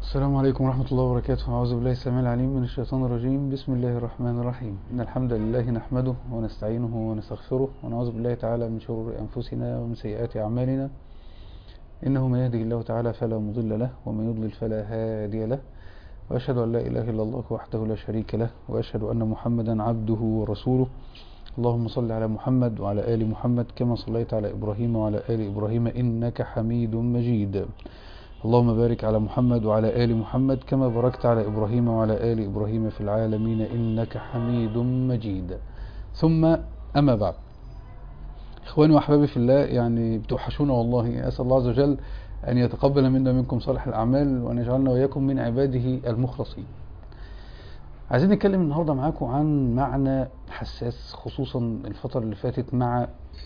السلام عليكم ورحمة الله وبركاته أعوذ بالله السميع العليم من الشيطان الرجيم بسم الله الرحمن الرحيم إن الحمد لله نحمده ونستعينه ونستغفره ونعوذ بالله تعالى من شرور أنفسنا ومن سيئات أعمالنا إنه من يهده الله تعالى فلا مضل له ومن يضلل فلا هادي له وأشهد أن لا إله إلا الله وحده لا شريك له وأشهد أن محمدا عبده ورسوله اللهم صل على محمد وعلى آل محمد كما صليت على إبراهيم وعلى آل إبراهيم إنك حميد مجيد اللهم بارك على محمد وعلى آل محمد كما باركت على إبراهيم وعلى آل إبراهيم في العالمين إنك حميد مجيد ثم أما بعد إخواني وأحبابي في الله يعني بتوحشونا والله أسأل الله عز وجل أن يتقبل منا منكم صالح الأعمال وأن يجعلنا وإياكم من عباده المخلصين عايزين نتكلم النهاردة معاكم عن معنى حساس خصوصا الفترة اللي فاتت مع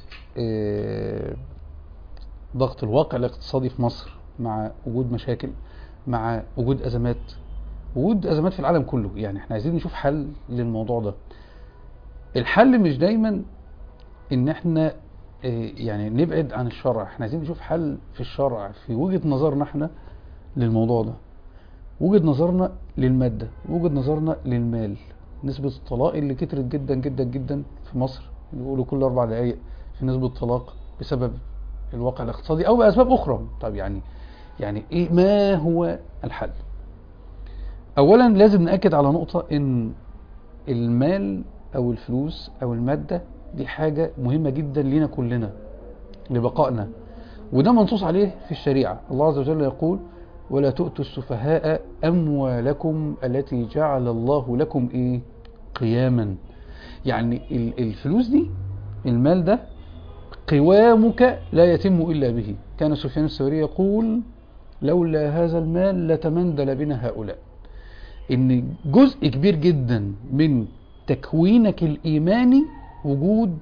ضغط الواقع الاقتصادي في مصر مع وجود مشاكل مع وجود أزمات وجود أزمات في العالم كله يعني احنا عايزين نشوف حل للموضوع ده الحل مش دايما ان احنا يعني نبعد عن الشرع احنا عايزين نشوف حل في الشرع في وجهة نظرنا احنا للموضوع ده وجهة نظرنا للمادة وجهة نظرنا للمال نسبة الطلاق اللي كترت جدا جدا جدا في مصر بيقولوا كل أربع دقايق في نسبة طلاق بسبب الواقع الاقتصادي أو بأسباب أخرى طب يعني يعني إيه ما هو الحل أولا لازم نأكد على نقطة إن المال أو الفلوس أو المادة دي حاجة مهمة جدا لنا كلنا لبقائنا وده منصوص عليه في الشريعة الله عز وجل يقول ولا تؤتوا السفهاء أموالكم التي جعل الله لكم إيه قياما يعني الفلوس دي المال ده قوامك لا يتم إلا به كان سفيان الثوري يقول لولا هذا المال لتمندل بنا هؤلاء إن جزء كبير جدا من تكوينك الإيماني وجود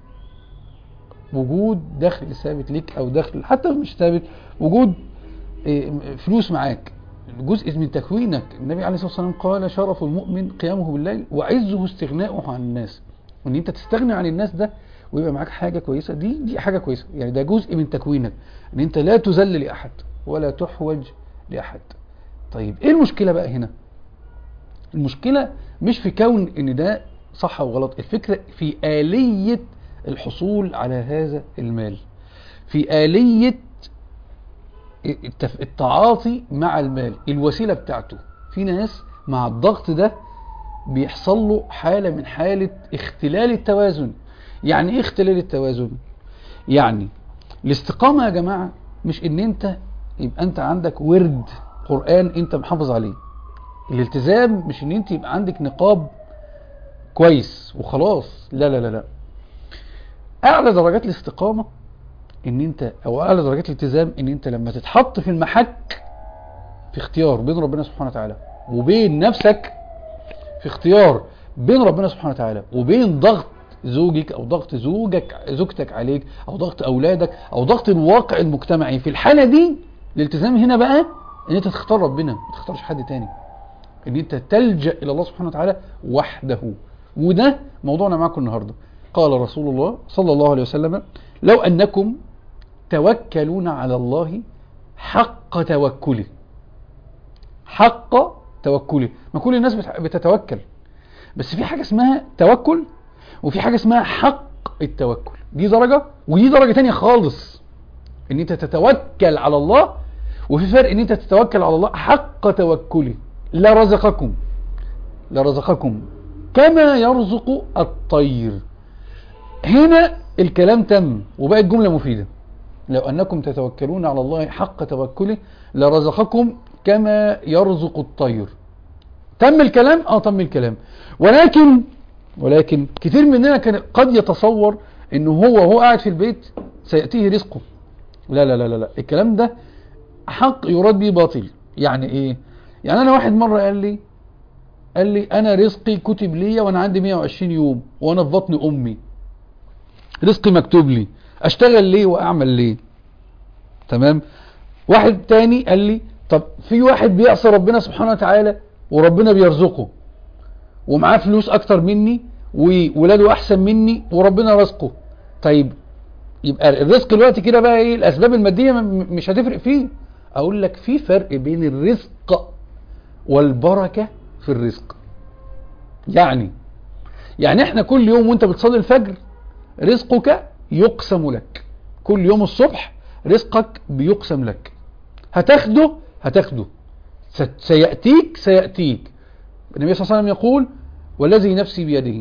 وجود دخل ثابت لك أو دخل حتى مش ثابت وجود فلوس معاك جزء من تكوينك النبي عليه الصلاة والسلام قال شرف المؤمن قيامه بالليل وعزه استغناؤه عن الناس وان انت تستغني عن الناس ده ويبقى معاك حاجة كويسة دي دي حاجة كويسة يعني ده جزء من تكوينك ان انت لا تذل لأحد ولا تحوج لأحد طيب ايه المشكلة بقى هنا المشكلة مش في كون ان ده صح او غلط الفكرة في آلية الحصول على هذا المال في آلية التعاطي مع المال الوسيلة بتاعته في ناس مع الضغط ده بيحصل له حالة من حالة اختلال التوازن يعني ايه اختلال التوازن يعني الاستقامة يا جماعة مش ان انت يبقى انت عندك ورد قرآن انت محافظ عليه الالتزام مش ان انت يبقى عندك نقاب كويس وخلاص لا لا لا لا اعلى درجات الاستقامة ان انت او اعلى درجات الالتزام ان انت لما تتحط في المحك في اختيار بين ربنا سبحانه وتعالى وبين نفسك في اختيار بين ربنا سبحانه وتعالى وبين ضغط زوجك او ضغط زوجك زوجتك عليك او ضغط اولادك او ضغط الواقع المجتمعي في الحالة دي الالتزام هنا بقى ان انت تختار ربنا ما تختارش حد تاني ان انت تلجأ الى الله سبحانه وتعالى وحده وده موضوعنا معكم النهاردة قال رسول الله صلى الله عليه وسلم لو انكم توكلون على الله حق توكله حق توكله ما كل الناس بتتوكل بس في حاجة اسمها توكل وفي حاجة اسمها حق التوكل دي درجة ودي درجة تانية خالص ان انت تتوكل على الله وفي فرق ان انت تتوكل على الله حق توكله لرزقكم لرزقكم كما يرزق الطير هنا الكلام تم وبقت جملة مفيدة لو أنكم تتوكلون على الله حق توكله لرزقكم كما يرزق الطير تم الكلام اه تم الكلام ولكن ولكن كتير مننا كان قد يتصور انه هو وهو قاعد في البيت سيأتيه رزقه لا لا لا لا, لا. الكلام ده حق يراد به باطل يعني ايه يعني انا واحد مرة قال لي قال لي انا رزقي كتب لي وانا عندي 120 يوم وانا في بطن امي رزقي مكتوب لي اشتغل ليه واعمل ليه تمام واحد تاني قال لي طب في واحد بيعصي ربنا سبحانه وتعالى وربنا بيرزقه ومعاه فلوس اكتر مني وولاده احسن مني وربنا رزقه طيب يبقى الرزق دلوقتي كده بقى ايه الاسباب الماديه مش هتفرق فيه اقول لك في فرق بين الرزق والبركة في الرزق يعني يعني احنا كل يوم وانت بتصلي الفجر رزقك يقسم لك كل يوم الصبح رزقك بيقسم لك هتاخده هتاخده ست- سيأتيك سيأتيك النبي صلى الله عليه وسلم يقول والذي نفسي بيده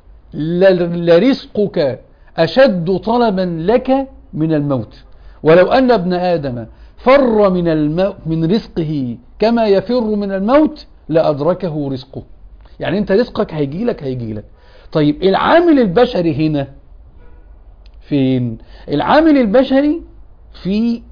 ل- لرزقك أشد طلبا لك من الموت ولو أن ابن آدم فر من المو... من رزقه كما يفر من الموت لأدركه رزقه يعني أنت رزقك هيجي لك هيجي لك طيب العامل البشري هنا فين العامل البشري في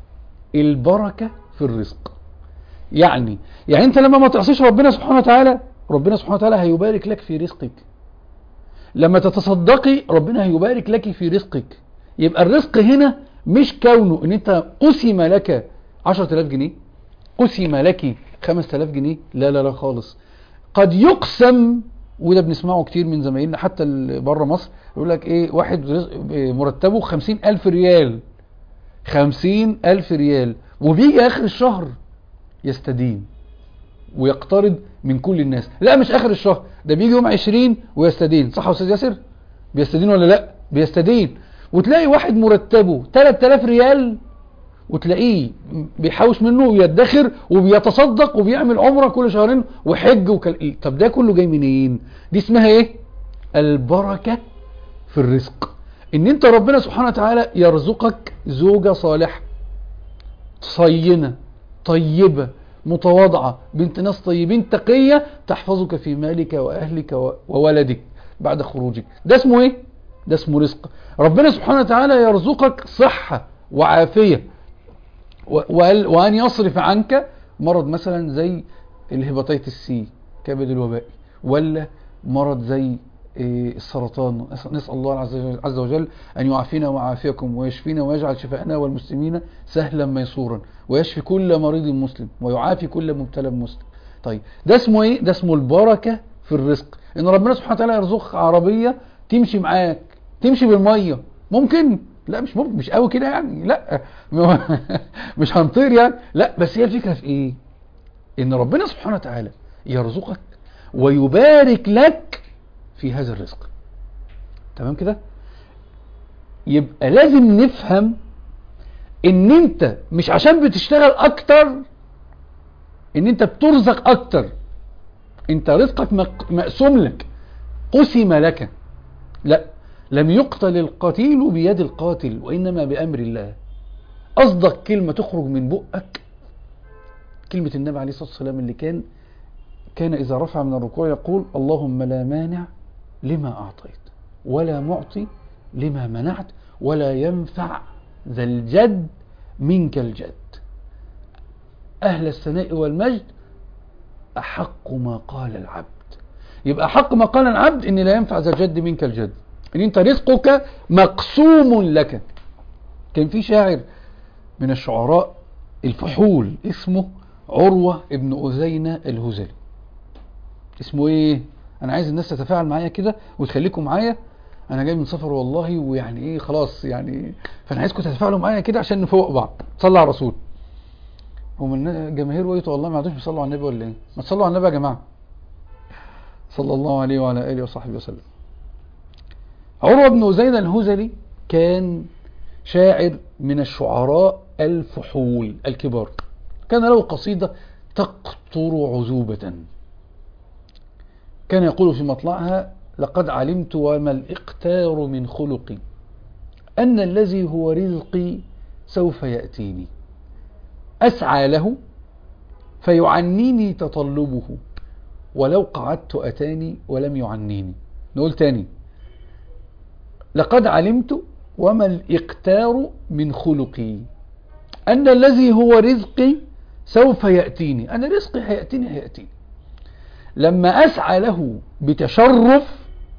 البركة في الرزق يعني يعني انت لما ما تعصيش ربنا سبحانه وتعالى ربنا سبحانه وتعالى هيبارك لك في رزقك لما تتصدقي ربنا هيبارك لك في رزقك يبقى الرزق هنا مش كونه ان انت قسم لك 10000 جنيه قسم لك 5000 جنيه لا لا لا خالص قد يقسم وده بنسمعه كتير من زمايلنا حتى اللي بره مصر يقول لك ايه واحد رزق مرتبه 50000 ريال 50000 ريال وبيجي اخر الشهر يستدين ويقترض من كل الناس لا مش اخر الشهر ده بيجي يوم 20 ويستدين صح يا استاذ ياسر بيستدين ولا لا بيستدين وتلاقي واحد مرتبه 3000 ريال وتلاقيه بيحوش منه ويدخر وبيتصدق وبيعمل عمره كل شهرين وحج وكل إيه؟ طب ده كله جاي منين دي اسمها ايه البركه في الرزق ان انت ربنا سبحانه وتعالى يرزقك زوجه صالحه صينه طيبه متواضعه بنت ناس طيبين تقيه تحفظك في مالك واهلك و- وولدك بعد خروجك ده اسمه ايه ده اسمه رزق ربنا سبحانه وتعالى يرزقك صحه وعافيه و- وقال- وأن يصرف عنك مرض مثلا زي الهيباتيتس السي كبد الوبائي ولا مرض زي إيه، السرطان نس- نسأل الله عز وجل- عز وجل أن يعافينا ويعافيكم ويشفينا ويجعل شفاءنا والمسلمين سهلا ميسورا ويشفي كل مريض مسلم ويعافي كل مبتلى مسلم طيب ده اسمه ايه ده اسمه البركة في الرزق ان ربنا سبحانه وتعالى يرزقك عربية تمشي معاك تمشي بالمية ممكن لا مش ممكن مش قوي كده يعني لا مش هنطير يعني لا بس هي الفكرة في ايه ان ربنا سبحانه وتعالى يرزقك ويبارك لك في هذا الرزق تمام كده يبقى لازم نفهم ان انت مش عشان بتشتغل اكتر ان انت بترزق اكتر انت رزقك مق- مقسوم لك قسم لك لا لم يقتل القتيل بيد القاتل وانما بامر الله اصدق كلمه تخرج من بقك كلمه النبي عليه الصلاه والسلام اللي كان كان اذا رفع من الركوع يقول اللهم لا مانع لما اعطيت ولا معطي لما منعت ولا ينفع ذا الجد منك الجد أهل الثناء والمجد أحق ما قال العبد يبقى أحق ما قال العبد إن لا ينفع ذا الجد منك الجد إن أنت رزقك مقسوم لك كان في شاعر من الشعراء الفحول اسمه عروة ابن أذينة الهزلي اسمه ايه انا عايز الناس تتفاعل معايا كده وتخليكم معايا انا جاي من سفر والله ويعني ايه خلاص يعني فانا عايزكم تتفاعلوا معايا كده عشان نفوق بعض صلى على الرسول هم الجماهير وقيتوا والله ما عادوش بيصلوا على النبي ولا ايه ما تصلوا على النبي يا جماعه صلى الله عليه وعلى اله وصحبه وسلم عروه بن زيد الهزلي كان شاعر من الشعراء الفحول الكبار كان له قصيده تقطر عذوبه كان يقول في مطلعها لقد علمت وما الإقتار من خلقي أن الذي هو رزقي سوف يأتيني أسعى له فيعنيني تطلبه ولو قعدت أتاني ولم يعنيني نقول تاني لقد علمت وما الإقتار من خلقي أن الذي هو رزقي سوف يأتيني أنا رزقي هيأتيني هيأتيني لما أسعى له بتشرف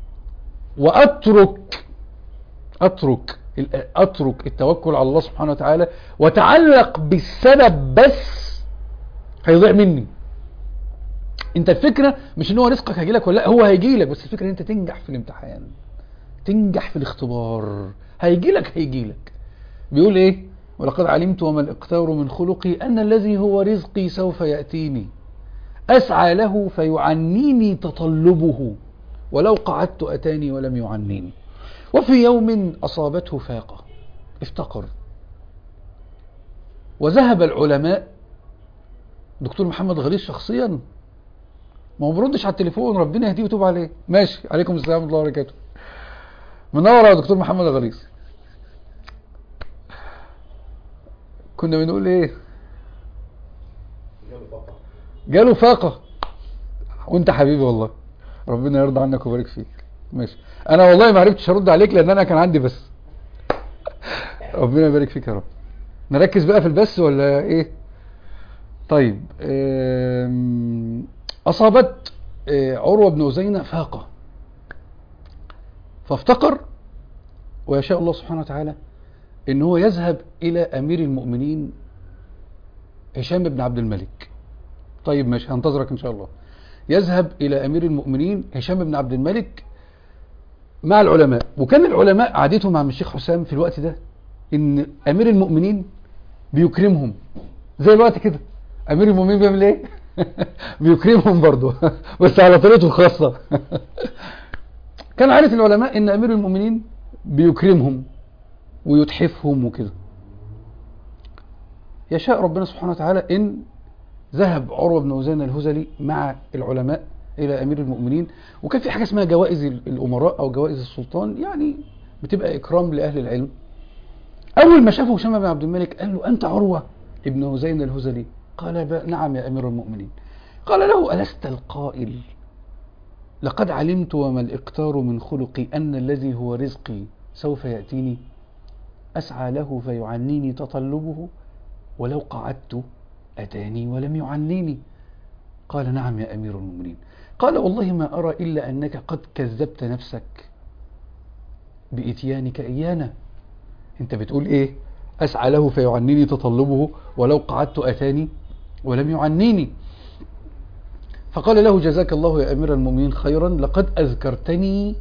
وأترك أترك أترك التوكل على الله سبحانه وتعالى وتعلق بالسبب بس هيضيع مني انت الفكرة مش ان هو رزقك هيجي لك ولا لا هو هيجي لك بس الفكرة ان انت تنجح في الامتحان تنجح في الاختبار هيجي لك هيجي لك بيقول ايه ولقد علمت وما الإقتار من خلقي أن الذي هو رزقي سوف يأتيني أسعى له فيعنيني تطلبه ولو قعدت أتاني ولم يعنيني وفي يوم أصابته فاقة افتقر وذهب العلماء دكتور محمد غريب شخصيا ما هو بيردش على التليفون ربنا يهديه ويتوب عليه ماشي عليكم السلام ورحمه الله وبركاته منور يا دكتور محمد غريس كنا بنقول ايه جاله فاقه وانت حبيبي والله ربنا يرضى عنك ويبارك فيك ماشي انا والله ما عرفتش ارد عليك لان انا كان عندي بس ربنا يبارك فيك يا رب نركز بقى في البث ولا ايه طيب آم، اصابت آه، عروه بن أزينة فاقه فافتقر ويشاء الله سبحانه وتعالى ان هو يذهب الى امير المؤمنين هشام بن عبد الملك طيب ماشي هنتظرك ان شاء الله يذهب الى امير المؤمنين هشام بن عبد الملك مع العلماء وكان العلماء عادتهم مع الشيخ حسام في الوقت ده ان امير المؤمنين بيكرمهم زي الوقت كده امير المؤمنين بيعمل ايه بيكرمهم برضه بس على طريقته الخاصه كان عارف العلماء ان امير المؤمنين بيكرمهم ويتحفهم وكده يشاء ربنا سبحانه وتعالى ان ذهب عروه بن أزينة الهزلي مع العلماء الى امير المؤمنين وكان في حاجه اسمها جوائز الامراء او جوائز السلطان يعني بتبقى اكرام لاهل العلم اول ما شافه هشام بن عبد الملك قال له انت عروه ابن هزين الهزلي قال ب- نعم يا امير المؤمنين قال له الست القائل لقد علمت وما الاقتار من خلقي ان الذي هو رزقي سوف ياتيني اسعى له فيعنيني تطلبه ولو قعدت اتاني ولم يعنيني قال نعم يا امير المؤمنين قال والله ما ارى الا انك قد كذبت نفسك باتيانك ايانا انت بتقول ايه اسعى له فيعنيني تطلبه ولو قعدت اتاني ولم يعنيني فقال له جزاك الله يا امير المؤمنين خيرا لقد اذكرتني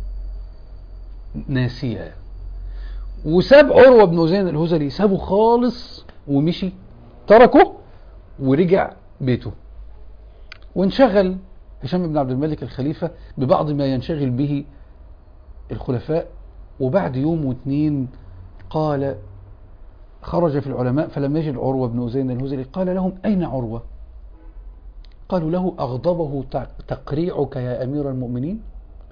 ناسيا وساب عروه بن زين الهزلي سابه خالص ومشي تركه ورجع بيته وانشغل هشام بن عبد الملك الخليفه ببعض ما ينشغل به الخلفاء وبعد يوم واثنين قال خرج في العلماء فلم يجد عروة بن أزين الهزلي قال لهم أين عروة قالوا له أغضبه تق- تقريعك يا أمير المؤمنين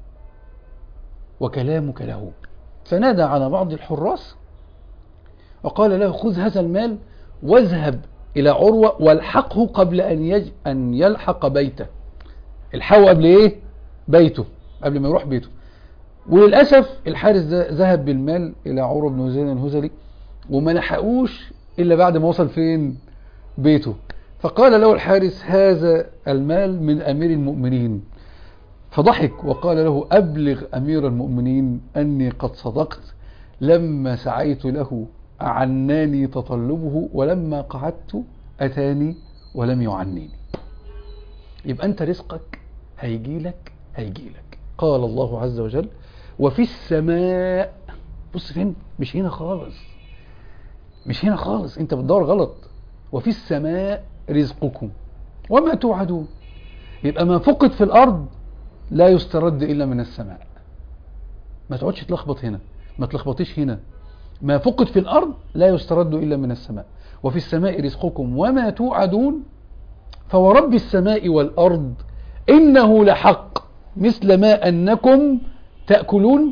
وكلامك له فنادى على بعض الحراس وقال له خذ هذا المال واذهب إلى عروة والحقه قبل أن, يج... أن يلحق بيته الحقه قبل إيه بيته قبل ما يروح بيته وللأسف الحارس ده ذهب بالمال إلى عروة بن زين الهزلي وما لحقوش إلا بعد ما وصل فين بيته فقال له الحارس هذا المال من أمير المؤمنين فضحك وقال له أبلغ أمير المؤمنين أني قد صدقت لما سعيت له أعناني تطلبه ولما قعدت أتاني ولم يعنيني يبقى أنت رزقك هيجيلك هيجيلك قال الله عز وجل وفي السماء بص فين مش هنا خالص مش هنا خالص انت بتدور غلط وفي السماء رزقكم وما توعدون يبقى ما فقد في الارض لا يسترد الا من السماء ما تقعدش تلخبط هنا ما تلخبطيش هنا ما فقد في الارض لا يسترد الا من السماء وفي السماء رزقكم وما توعدون فورب السماء والارض انه لحق مثل ما انكم تاكلون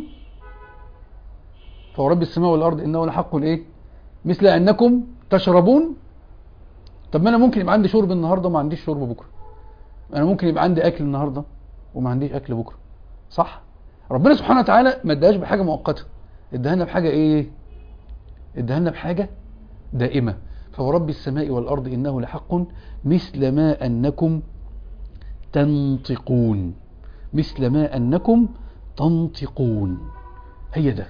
فورب السماء والارض انه لحق ايه مثل انكم تشربون طب ما انا ممكن يبقى عندي شرب النهارده وما عنديش شرب بكره انا ممكن يبقى عندي اكل النهارده وما عنديش اكل بكره صح ربنا سبحانه وتعالى ما اداهاش بحاجه مؤقته اداها لنا بحاجه ايه اداها لنا بحاجه دائمه فورب السماء والارض انه لحق مثل ما انكم تنطقون مثل ما انكم تنطقون هي ده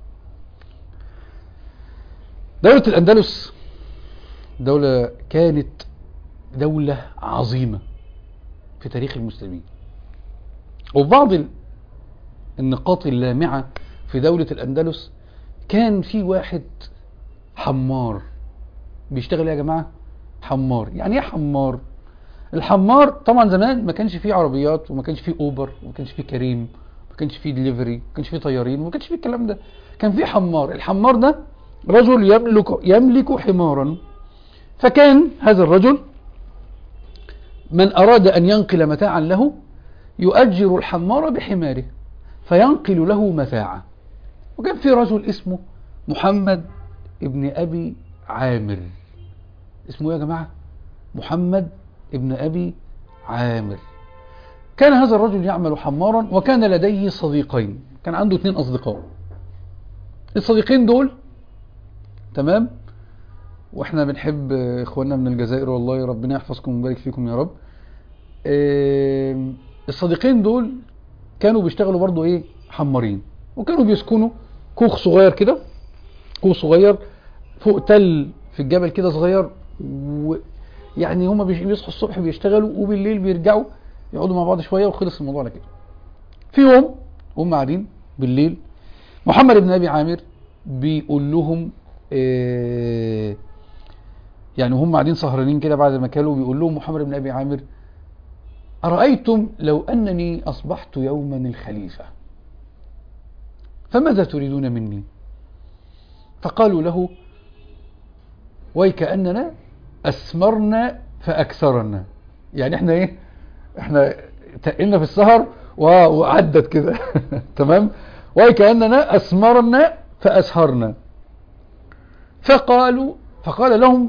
دولة الأندلس دولة كانت دولة عظيمة في تاريخ المسلمين وبعض ال- النقاط اللامعة في دولة الأندلس كان في واحد حمار بيشتغل ايه يا جماعة حمار يعني ايه حمار الحمار طبعا زمان ما كانش فيه عربيات وما كانش فيه اوبر وما كانش فيه كريم ما كانش فيه دليفري ما كانش فيه طيارين وما كانش فيه الكلام ده كان فيه حمار الحمار ده رجل يملك يملك حمارا فكان هذا الرجل من أراد أن ينقل متاعا له يؤجر الحمار بحماره فينقل له متاعا وكان في رجل اسمه محمد ابن أبي عامر اسمه ايه يا جماعة محمد ابن أبي عامر كان هذا الرجل يعمل حمارا وكان لديه صديقين كان عنده اثنين أصدقاء الصديقين دول تمام واحنا بنحب اخواننا من الجزائر والله ربنا يحفظكم ويبارك فيكم يا رب الصديقين دول كانوا بيشتغلوا برضو ايه حمارين وكانوا بيسكنوا كوخ صغير كده كوخ صغير فوق تل في الجبل كده صغير ويعني هما بيصحوا الصبح بيشتغلوا وبالليل بيرجعوا يقعدوا مع بعض شوية وخلص الموضوع على كده في يوم هم قاعدين بالليل محمد بن ابي عامر بيقول لهم إيه يعني هم قاعدين سهرانين كده بعد ما كلوا بيقول لهم محمد بن ابي عامر ارايتم لو انني اصبحت يوما الخليفه فماذا تريدون مني فقالوا له ويكاننا اسمرنا فاكثرنا يعني احنا ايه احنا تقلنا في السهر وعدت كده تمام وكأننا أسمرنا فأسهرنا فقالوا فقال لهم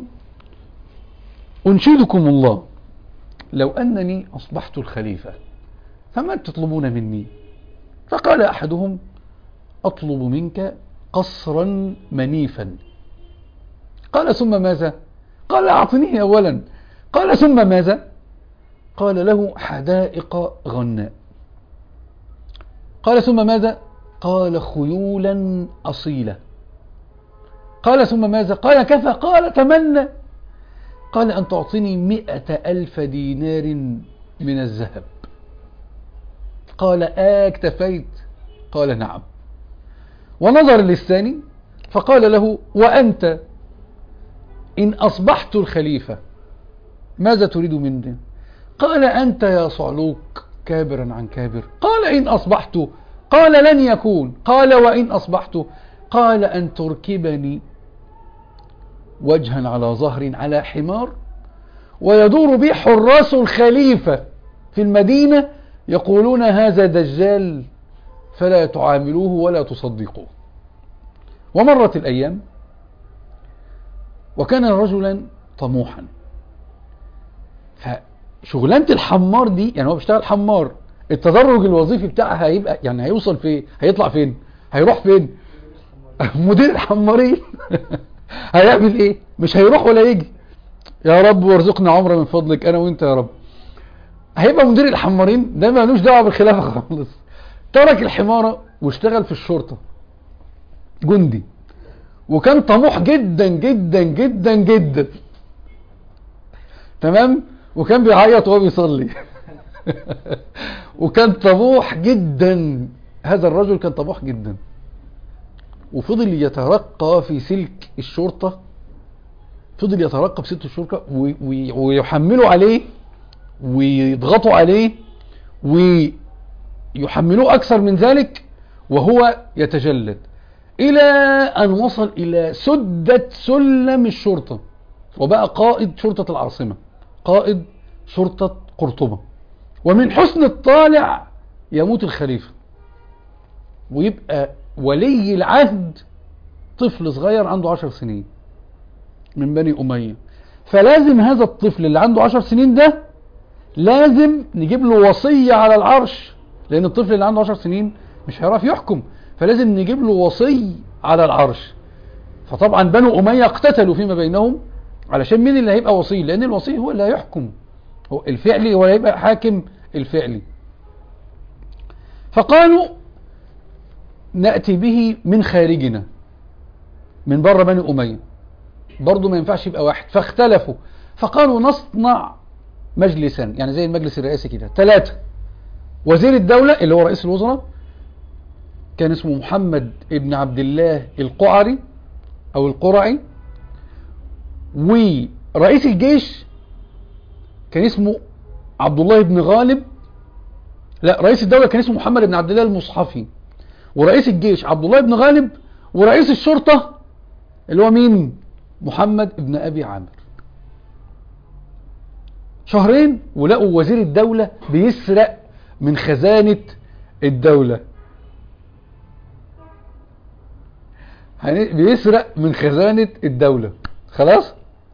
أنشدكم الله لو أنني أصبحت الخليفة فما تطلبون مني فقال أحدهم أطلب منك قصرا منيفا قال ثم ماذا قال أعطنيه أولا قال ثم ماذا قال له حدائق غناء قال ثم ماذا قال خيولا أصيلة قال ثم ماذا قال كفى قال تمنى قال أن تعطيني مئة ألف دينار من الذهب قال اكتفيت قال نعم ونظر للثاني فقال له وأنت إن أصبحت الخليفة ماذا تريد مني قال أنت يا صعلوك كابرا عن كابر قال إن أصبحت قال لن يكون قال وإن أصبحت قال أن تركبني وجها على ظهر على حمار ويدور بي حراس الخليفة في المدينة يقولون هذا دجال فلا تعاملوه ولا تصدقوه ومرت الأيام وكان رجلا طموحا فشغلانة الحمار دي يعني هو بيشتغل حمار التدرج الوظيفي بتاعها هيبقى يعني هيوصل فين هيطلع فين هيروح فين مدير الحمارين هيعمل ايه مش هيروح ولا يجي يا رب وارزقنا عمره من فضلك انا وانت يا رب هيبقى مدير الحمارين ده مالوش دعوه بالخلافه خالص ترك الحماره واشتغل في الشرطه جندي وكان طموح جدا جدا جدا جدا تمام وكان بيعيط وهو بيصلي وكان طموح جدا هذا الرجل كان طموح جدا وفضل يترقى في سلك الشرطة فضل يترقى في سلك الشرطة ويحملوا عليه ويضغطوا عليه ويحملوه أكثر من ذلك وهو يتجلد إلى أن وصل إلى سدة سلم الشرطة وبقى قائد شرطة العاصمة قائد شرطة قرطبة ومن حسن الطالع يموت الخليفة ويبقى ولي العهد طفل صغير عنده عشر سنين من بني أمية فلازم هذا الطفل اللي عنده عشر سنين ده لازم نجيب له وصية على العرش لأن الطفل اللي عنده عشر سنين مش هيعرف يحكم فلازم نجيب له وصي على العرش فطبعا بنو أمية اقتتلوا فيما بينهم علشان مين اللي هيبقى وصي لأن الوصي هو اللي هيحكم هو الفعلي هو هيبقى حاكم الفعلي فقالوا نأتي به من خارجنا من بره بني أمية برضه ما ينفعش يبقى واحد فاختلفوا فقالوا نصنع مجلسا يعني زي المجلس الرئاسي كده ثلاثة وزير الدولة اللي هو رئيس الوزراء كان اسمه محمد ابن عبد الله القعري او القرعي ورئيس الجيش كان اسمه عبد الله بن غالب لا رئيس الدولة كان اسمه محمد بن عبد الله المصحفي ورئيس الجيش عبد الله بن غالب ورئيس الشرطة اللي هو مين محمد بن أبي عامر شهرين ولقوا وزير الدولة بيسرق من خزانة الدولة يعني بيسرق من خزانة الدولة خلاص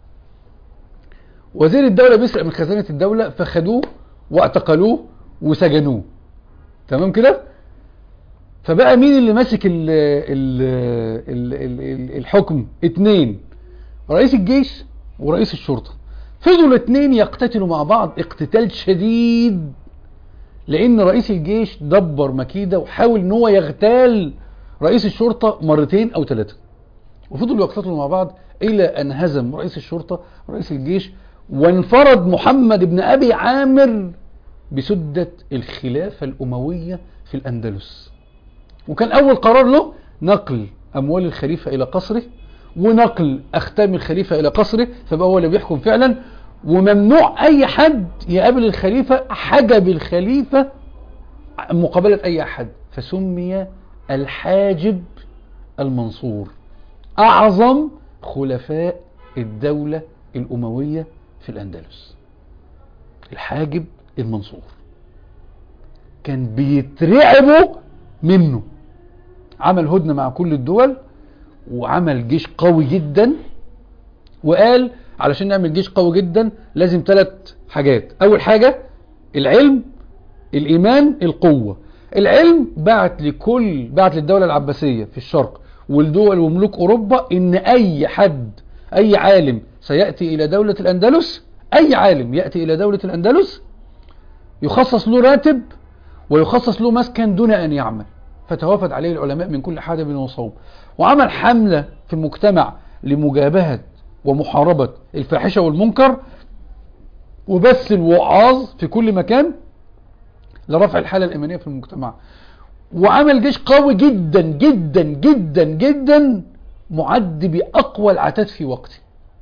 وزير الدولة بيسرق من خزانة الدولة فخدوه واعتقلوه وسجنوه تمام كده فبقى مين اللي ماسك ال ال ال ال الحكم اتنين رئيس الجيش ورئيس الشرطة فضلوا الاتنين يقتتلوا مع بعض اقتتال شديد لان رئيس الجيش دبر مكيدة وحاول ان هو يغتال رئيس الشرطة مرتين او ثلاثة وفضلوا يقتتلوا مع بعض الى ان هزم رئيس الشرطة رئيس الجيش وانفرد محمد بن ابي عامر بسدة الخلافة الاموية في الاندلس وكان اول قرار له نقل اموال الخليفة الى قصره ونقل اختام الخليفة الى قصره فبقى هو اللي بيحكم فعلا وممنوع اي حد يقابل الخليفة حجب الخليفة مقابلة اي احد فسمي الحاجب المنصور اعظم خلفاء الدولة الاموية في الاندلس الحاجب المنصور كان بيترعبوا منه عمل هدنة مع كل الدول وعمل جيش قوي جدا وقال علشان نعمل جيش قوي جدا لازم ثلاث حاجات اول حاجة العلم الايمان القوة العلم بعت لكل بعت للدولة العباسية في الشرق والدول وملوك اوروبا ان اي حد اي عالم سيأتي الى دولة الاندلس اي عالم يأتي الى دولة الاندلس يخصص له راتب ويخصص له مسكن دون ان يعمل فتوافد عليه العلماء من كل حدب وصوب وعمل حملة في المجتمع لمجابهة ومحاربة الفاحشة والمنكر وبث الوعاظ في كل مكان لرفع الحالة الإيمانية في المجتمع وعمل جيش قوي جدا جدا جدا جدا معد بأقوى العتاد في وقته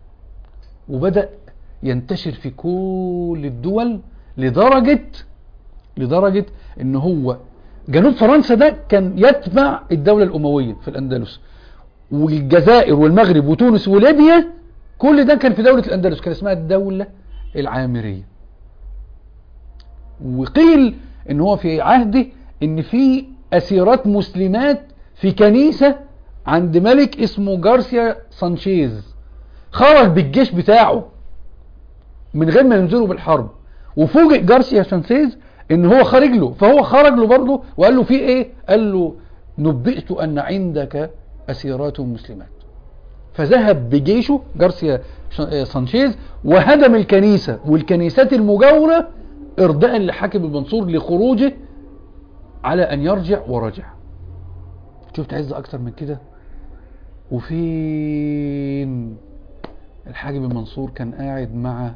وبدأ ينتشر في كل الدول لدرجة لدرجة ان هو جنوب فرنسا ده كان يتبع الدولة الأموية في الأندلس والجزائر والمغرب وتونس وليبيا كل ده كان في دولة الأندلس كان اسمها الدولة العامرية وقيل ان هو في عهده ان في أسيرات مسلمات في كنيسة عند ملك اسمه جارسيا سانشيز خرج بالجيش بتاعه من غير ما ينزلوا بالحرب وفوجئ جارسيا سانشيز ان هو خارج له فهو خرج له برضه وقال له في ايه قال له نبئت ان عندك اسيرات مسلمات فذهب بجيشه جارسيا سانشيز وهدم الكنيسة والكنيسات المجاورة ارضاء لحاكم المنصور لخروجه على ان يرجع ورجع شفت عز اكتر من كده وفين الحاجب المنصور كان قاعد مع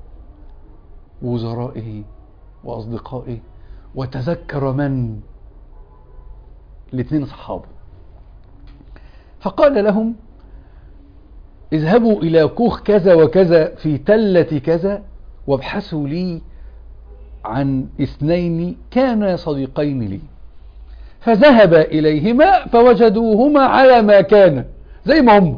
وزرائه وأصدقائه وتذكر من الاثنين صحابه فقال لهم اذهبوا إلى كوخ كذا وكذا في تلة كذا وابحثوا لي عن اثنين كانا صديقين لي فذهب إليهما فوجدوهما على ما كان زي ما هم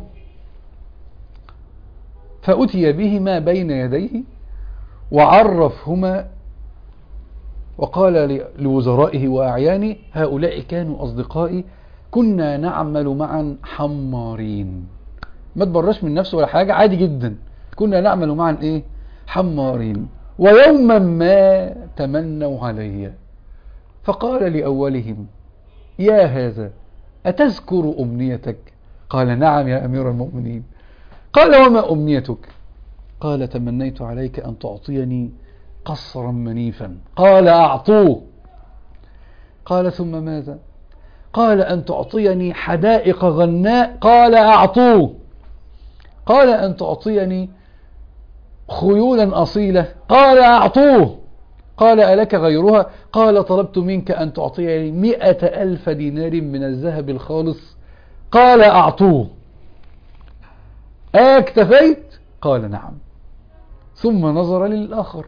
فأتي بهما بين يديه وعرفهما وقال لوزرائه وأعيانه هؤلاء كانوا أصدقائي كنا نعمل معا حمارين ما تبرش من نفسه ولا حاجة عادي جدا كنا نعمل معا ايه حمارين ويوما ما تمنوا علي فقال لأولهم يا هذا أتذكر أمنيتك قال نعم يا أمير المؤمنين قال وما أمنيتك قال تمنيت عليك أن تعطيني قصرا منيفا قال أعطوه قال ثم ماذا قال أن تعطيني حدائق غناء قال أعطوه قال أن تعطيني خيولا أصيلة قال أعطوه قال ألك غيرها قال طلبت منك أن تعطيني مئة ألف دينار من الذهب الخالص قال أعطوه أكتفيت قال نعم ثم نظر للآخر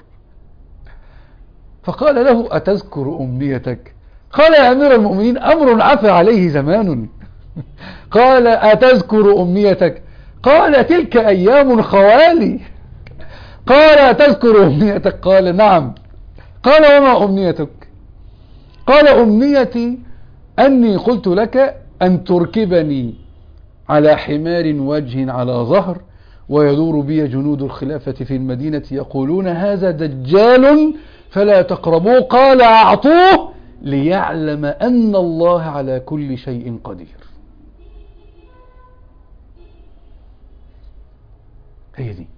فقال له أتذكر أمنيتك قال يا أمير المؤمنين أمر عفى عليه زمان قال أتذكر أمنيتك قال تلك أيام خوالي قال أتذكر أمنيتك قال نعم قال وما أمنيتك قال أمنيتي أني قلت لك أن تركبني على حمار وجه على ظهر ويدور بي جنود الخلافة في المدينة يقولون هذا دجال فلا تقربوه قال أعطوه ليعلم أن الله على كل شيء قدير هي دي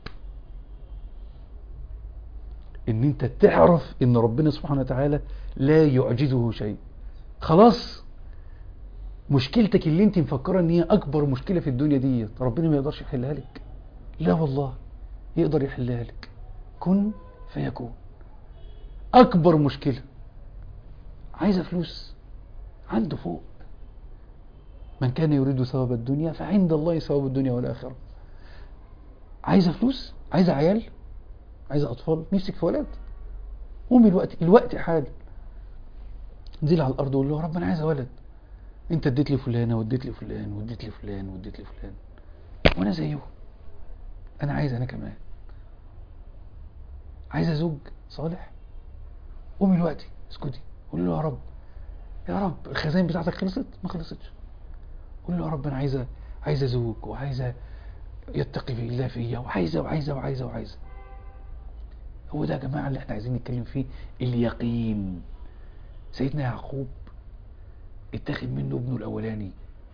ان انت تعرف ان ربنا سبحانه وتعالى لا يعجزه شيء خلاص مشكلتك اللي انت مفكره ان هي اكبر مشكله في الدنيا دي ربنا ما يقدرش يحلها لك لا والله يقدر يحلها لك كن فيكون اكبر مشكله عايزه فلوس عنده فوق من كان يريد ثواب الدنيا فعند الله ثواب الدنيا والاخره عايزه فلوس عايزه عيال عايزه اطفال نفسك في ولد قومي الوقت الوقت حال انزلي على الارض وقول له يا رب انا عايزه ولد انت اديت لي فلانه واديت لي فلان واديت لي فلان واديت لي فلان وانا زيه انا عايز انا كمان عايزه زوج صالح قومي الوقت اسكتي قولي له يا رب يا رب الخزائن بتاعتك خلصت ما خلصتش قولي له يا رب انا عايزه عايزه زوج وعايزه يتقي في الله فيا وعايزه وعايزه وعايزه وعايزه هو ده يا جماعه اللي احنا عايزين نتكلم فيه اليقين سيدنا يعقوب اتاخد منه ابنه الاولاني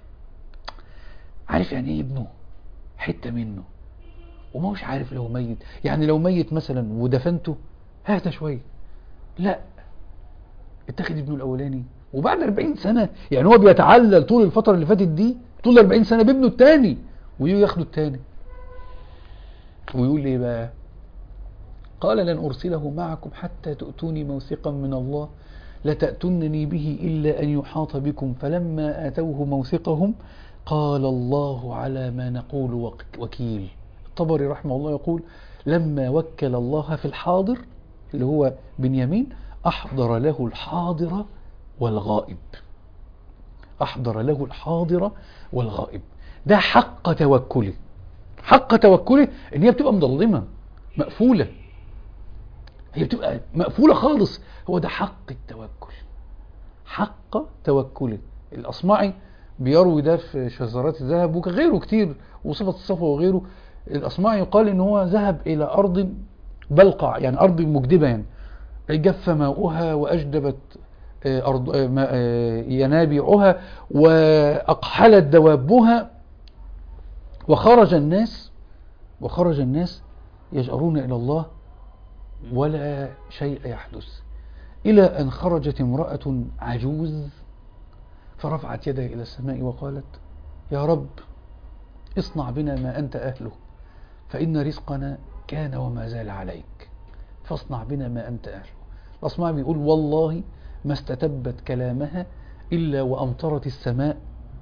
عارف يعني ايه ابنه حته منه وما هوش عارف لو ميت يعني لو ميت مثلا ودفنته هات شويه لا اتاخد ابنه الاولاني وبعد 40 سنه يعني هو بيتعلل طول الفتره اللي فاتت دي طول 40 سنه بابنه الثاني ويجي ياخده الثاني ويقول ايه بقى قال لن ارسله معكم حتى تؤتوني موثقا من الله لتأتونني به إلا أن يحاط بكم فلما آتوه موثقهم قال الله على ما نقول وك- وكيل الطبري رحمه الله يقول لما وكل الله في الحاضر اللي هو بنيامين أحضر له الحاضر والغائب أحضر له الحاضر والغائب ده حق توكله حق توكله ان هي بتبقى مظلمه مقفوله هي بتبقى مقفوله خالص هو ده حق التوكل حق توكله الاصمعي بيروي ده في شذرات الذهب وغيره كتير وصفه الصفوه وغيره الاصمعي يقال ان هو ذهب الى ارض بلقع يعني ارض مجدبه يعني جف ماؤها واجدبت آه، أرض آه، ما- آه، ينابيعها واقحلت دوابها وخرج الناس وخرج الناس يجأرون إلى الله ولا شيء يحدث إلى أن خرجت امرأة عجوز فرفعت يدها إلى السماء وقالت يا رب اصنع بنا ما أنت أهله فإن رزقنا كان وما زال عليك فاصنع بنا ما أنت أهله الأصمعي بيقول والله ما استتبت كلامها إلا وأمطرت السماء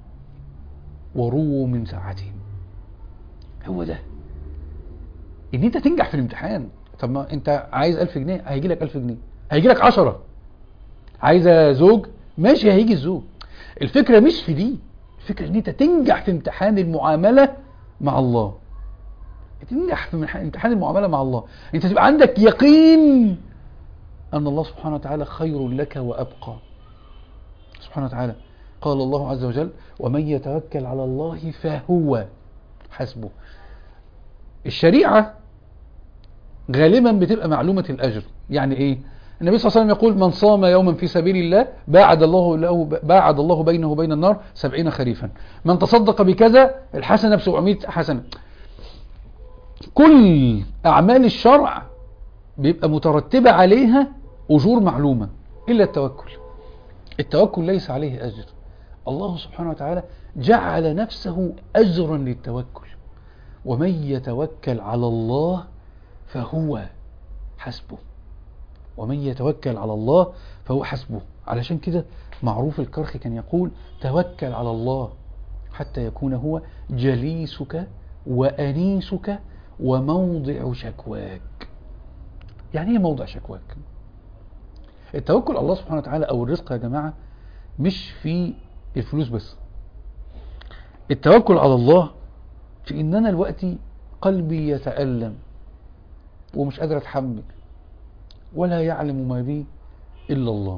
ورووا من ساعتهم هو ده ان انت تنجح في الامتحان طب ما انت عايز 1000 جنيه هيجي لك 1000 جنيه هيجي لك 10 عايزه زوج ماشي هيجي الزوج الفكره مش في دي الفكره ان انت تنجح في امتحان المعامله مع الله تنجح في امتحان- امتحان المعامله مع الله انت تبقى عندك يقين ان الله سبحانه وتعالى خير لك وابقى سبحانه وتعالى قال الله عز وجل ومن يتوكل على الله فهو حسبه الشريعة غالبا بتبقى معلومة الأجر يعني إيه النبي صلى الله عليه وسلم يقول من صام يوما في سبيل الله باعد الله له باعد الله بينه وبين النار سبعين خريفا من تصدق بكذا الحسنة بسبعمائة حسنة كل أعمال الشرع بيبقى مترتبة عليها أجور معلومة إلا التوكل التوكل ليس عليه أجر الله سبحانه وتعالى جعل نفسه أجرا للتوكل ومن يتوكل على الله فهو حسبه ومن يتوكل على الله فهو حسبه علشان كده معروف الكرخي كان يقول توكل على الله حتى يكون هو جليسك وأنيسك وموضع شكواك يعني ايه موضع شكواك التوكل على الله سبحانه وتعالى او الرزق يا جماعة مش في الفلوس بس التوكل على الله في ان انا دلوقتي قلبي يتألم ومش قادر اتحمل ولا يعلم ما بي الا الله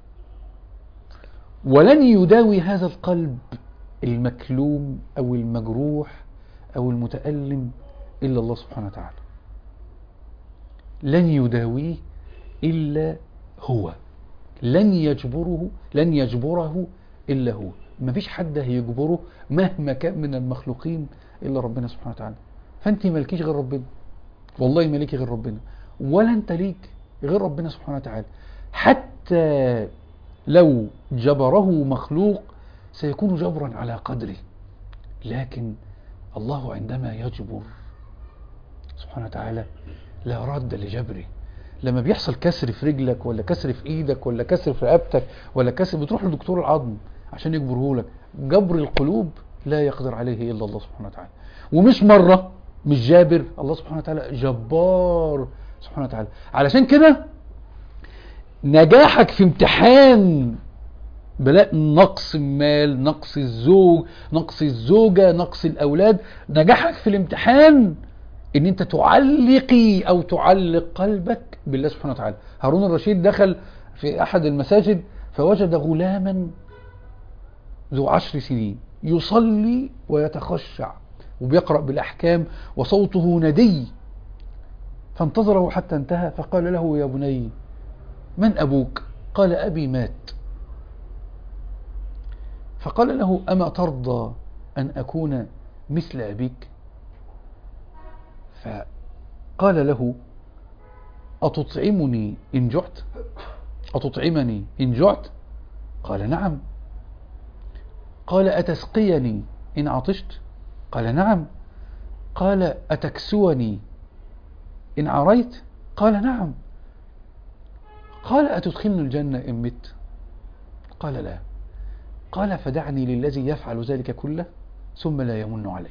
ولن يداوي هذا القلب المكلوم او المجروح او المتألم الا الله سبحانه وتعالى لن يداويه الا هو لن يجبره لن يجبره الا هو مفيش حد هيجبره مهما كان من المخلوقين الا ربنا سبحانه وتعالى فانت مالكيش غير ربنا والله مالكي غير ربنا ولا انت ليك غير ربنا سبحانه وتعالى حتى لو جبره مخلوق سيكون جبرا على قدره لكن الله عندما يجبر سبحانه وتعالى لا رد لجبره لما بيحصل كسر في رجلك ولا كسر في ايدك ولا كسر في رقبتك ولا كسر بتروح لدكتور العظم عشان يجبره لك جبر القلوب لا يقدر عليه الا الله سبحانه وتعالى ومش مره مش جابر الله سبحانه وتعالى جبار سبحانه وتعالى علشان كده نجاحك في امتحان بلاء نقص المال نقص الزوج نقص الزوجة نقص الأولاد نجاحك في الامتحان ان انت تعلقي او تعلق قلبك بالله سبحانه وتعالى هارون الرشيد دخل في احد المساجد فوجد غلاما ذو عشر سنين يصلي ويتخشع وبيقرأ بالأحكام وصوته ندي فانتظره حتى انتهى فقال له يا بني من أبوك قال أبي مات فقال له أما ترضى أن أكون مثل أبيك فقال له أتطعمني إن جعت أتطعمني إن جعت قال نعم قال أتسقيني إن عطشت قال نعم قال أتكسوني إن عريت قال نعم قال أتدخلني الجنة إن مت قال لا قال فدعني للذي يفعل ذلك كله ثم لا يمن علي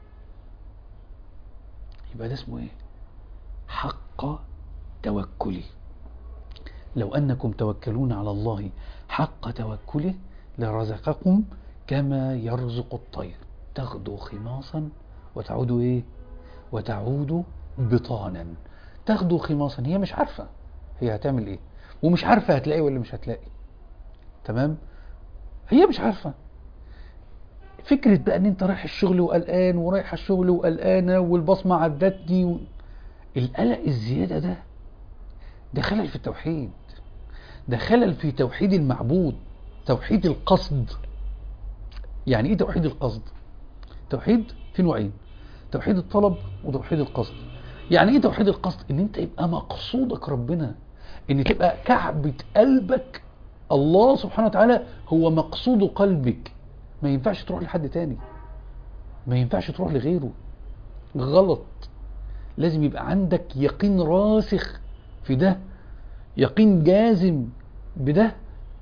يبقى ده اسمه ايه حق توكلي لو أنكم توكلون على الله حق توكله لرزقكم كما يرزق الطير تغدو خماصا وتعود ايه وتعود بطانا تغدو خماصا هي مش عارفة هي هتعمل ايه ومش عارفة هتلاقي ولا مش هتلاقي تمام هي مش عارفة فكرة بقى ان انت رايح الشغل وقلقان ورايح الشغل وقلقانة والبصمة عدتني و... القلق الزيادة ده ده خلل في التوحيد ده خلل في توحيد المعبود توحيد القصد يعني ايه توحيد القصد توحيد في نوعين توحيد الطلب وتوحيد القصد يعني ايه توحيد القصد ان انت يبقى مقصودك ربنا ان تبقى كعبة قلبك الله سبحانه وتعالى هو مقصود قلبك ما ينفعش تروح لحد تاني ما ينفعش تروح لغيره غلط لازم يبقى عندك يقين راسخ في ده يقين جازم بده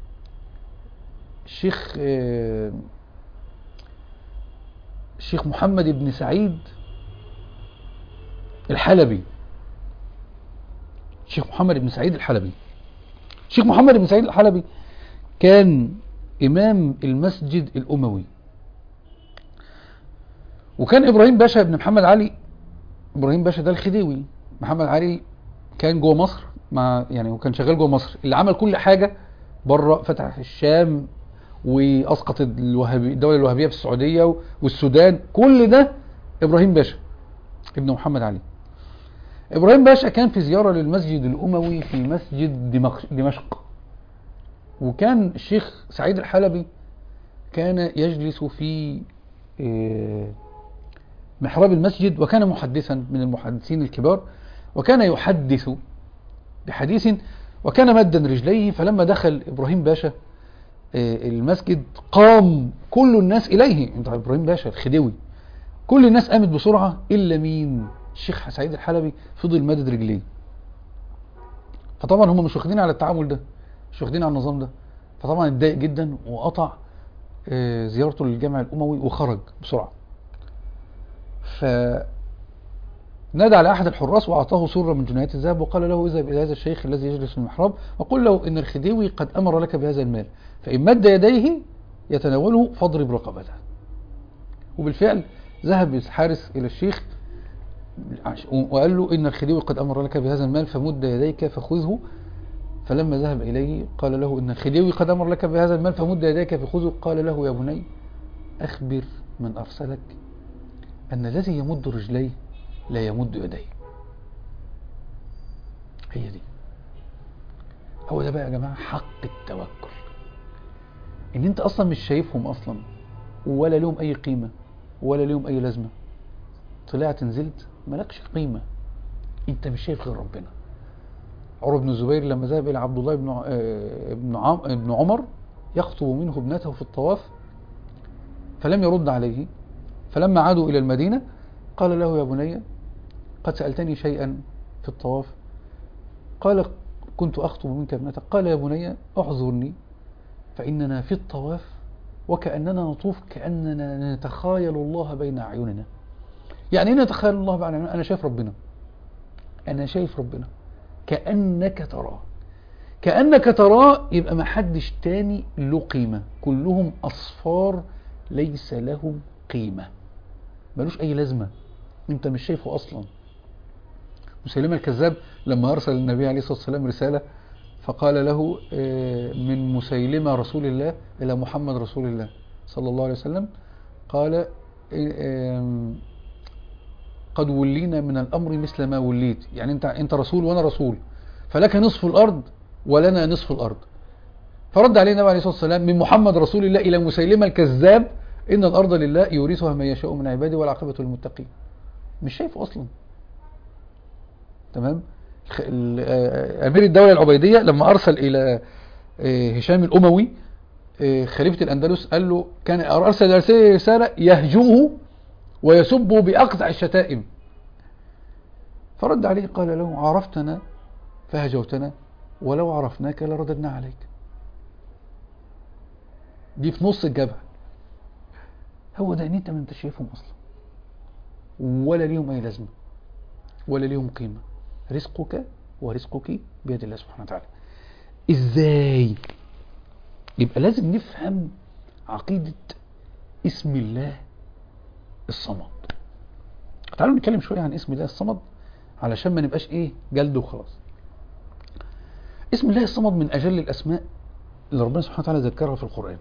الشيخ الشيخ محمد بن سعيد الحلبي الشيخ محمد بن سعيد الحلبي الشيخ محمد بن سعيد الحلبي كان إمام المسجد الأموي وكان إبراهيم باشا بن محمد علي إبراهيم باشا ده الخديوي محمد علي كان جوه مصر مع يعني وكان شغال جوه مصر اللي عمل كل حاجة بره فتح الشام واسقط الوهابي الدوله الوهابيه في السعوديه والسودان كل ده ابراهيم باشا ابن محمد علي ابراهيم باشا كان في زياره للمسجد الاموي في مسجد دمشق وكان الشيخ سعيد الحلبي كان يجلس في محراب المسجد وكان محدثا من المحدثين الكبار وكان يحدث بحديث وكان مدا رجليه فلما دخل ابراهيم باشا المسجد قام كل الناس إليه انت إبراهيم باشا الخديوي كل الناس قامت بسرعة إلا مين الشيخ سعيد الحلبي فضل مادد رجليه فطبعا هم مش واخدين على التعامل ده مش واخدين على النظام ده فطبعا اتضايق جدا وقطع زيارته للجامع الأموي وخرج بسرعة ف نادى على أحد الحراس وأعطاه سرة من جنيهات الذهب وقال له اذهب إلى هذا الشيخ الذي يجلس في المحراب وقل له إن الخديوي قد أمر لك بهذا المال فإن مد يديه يتناوله فاضرب رقبته وبالفعل ذهب الحارس إلى الشيخ وقال له إن الخديوي قد أمر لك بهذا المال فمد يديك فخذه فلما ذهب إليه قال له إن الخديوي قد أمر لك بهذا المال فمد يديك فخذه قال له يا بني أخبر من أرسلك أن الذي يمد رجليه لا يمد يديه هي دي هو ده بقى يا جماعة حق التوكل ان انت اصلا مش شايفهم اصلا ولا لهم اي قيمة ولا لهم اي لازمة طلعت نزلت مالكش قيمة انت مش شايف غير ربنا عمر بن الزبير لما ذهب الى عبد الله بن ابن عم ابن عمر يخطب منه ابنته في الطواف فلم يرد عليه فلما عادوا الى المدينة قال له يا بني قد سألتني شيئا في الطواف قال كنت أخطب منك ابنتك قال يا بني اعذرني فإننا في الطواف وكأننا نطوف كأننا نتخايل الله بين أعيننا يعني ايه نتخيل الله بين أعيننا أنا شايف ربنا أنا شايف ربنا كأنك تراه كأنك تراه يبقى ما حدش تاني له قيمة كلهم أصفار ليس لهم قيمة ملوش أي لازمة أنت مش شايفه أصلا مسيلمة الكذاب لما أرسل النبي عليه الصلاة والسلام رسالة فقال له من مسيلمة رسول الله إلى محمد رسول الله صلى الله عليه وسلم قال قد ولينا من الأمر مثل ما وليت يعني أنت, أنت رسول وأنا رسول فلك نصف الأرض ولنا نصف الأرض فرد عليه النبي عليه الصلاة والسلام من محمد رسول الله إلى مسيلمة الكذاب إن الأرض لله يورثها من يشاء من عباده والعاقبة للمتقين مش شايفه أصلا تمام أمير الدولة العبيدية لما أرسل إلى هشام الأموي خليفة الأندلس قال له كان أرسل رسالة يهجوه ويسبه بأقطع الشتائم فرد عليه قال له عرفتنا فهجوتنا ولو عرفناك لرددنا عليك دي في نص الجبهة هو ده ان انت ما انت شايفهم اصلا ولا ليهم اي لازمه ولا ليهم قيمه رزقك ورزقك بيد الله سبحانه وتعالى ازاي يبقى لازم نفهم عقيدة اسم الله الصمد تعالوا نتكلم شوية عن اسم الله الصمد علشان ما نبقاش ايه جلد وخلاص اسم الله الصمد من اجل الاسماء اللي ربنا سبحانه وتعالى ذكرها في القرآن